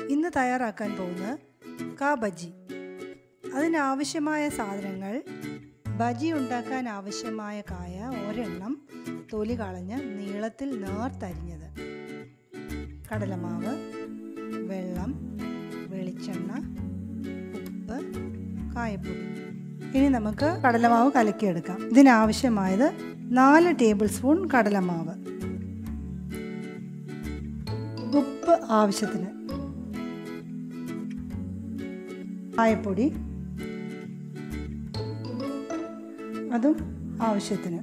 ഇന്ന് തയ്യാറാക്കാൻ പോകുന്നത് കാ ബജി അതിനാവശ്യമായ സാധനങ്ങൾ ബജി ഉണ്ടാക്കാൻ ആവശ്യമായ കായ ഒരെണ്ണം തൊലി കളഞ്ഞ് നീളത്തിൽ നേർത്തരിഞ്ഞത് കടലമാവ് വെള്ളം വെളിച്ചെണ്ണ ഉപ്പ് കായപ്പൊടി ഇനി നമുക്ക് കടലമാവ് കലക്കിയെടുക്കാം ഇതിനാവശ്യമായത് നാല് ടേബിൾ സ്പൂൺ കടലമാവ് ഉപ്പ് ആവശ്യത്തിന് കായപ്പൊടി അതും ആവശ്യത്തിന്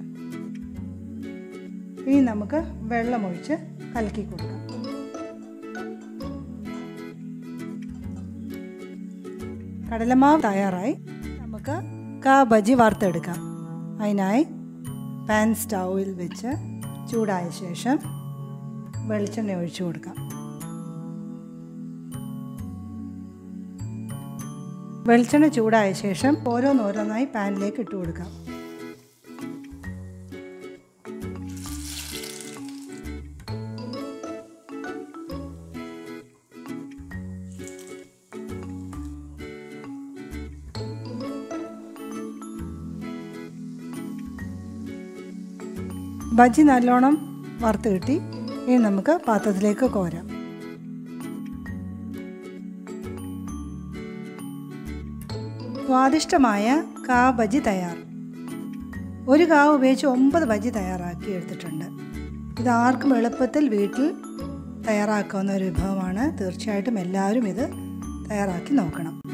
ഇനി നമുക്ക് വെള്ളമൊഴിച്ച് കലക്കി കൊടുക്കാം കടലമാവ് തയ്യാറായി നമുക്ക് കാ ബജി വറുത്തെടുക്കാം അതിനായി പാൻ സ്റ്റൗവിൽ വെച്ച് ചൂടായ ശേഷം വെളിച്ചെണ്ണ ഒഴിച്ചു കൊടുക്കാം വെളിച്ചെണ്ണ ചൂടായ ശേഷം ഓരോന്നോരോന്നായി പാനിലേക്ക് ഇട്ട് കൊടുക്കാം ബജി നല്ലോണം വറുത്ത് കിട്ടി ഇനി നമുക്ക് പാത്രത്തിലേക്ക് കോരാം സ്വാദിഷ്ടമായ കാ ബജി തയ്യാർ ഒരു കാവ് ഉപയോഗിച്ച് ഒമ്പത് ബജി തയ്യാറാക്കി എടുത്തിട്ടുണ്ട് ഇത് ആർക്കും എളുപ്പത്തിൽ വീട്ടിൽ തയ്യാറാക്കാവുന്ന ഒരു വിഭവമാണ് തീർച്ചയായിട്ടും എല്ലാവരും ഇത് തയ്യാറാക്കി നോക്കണം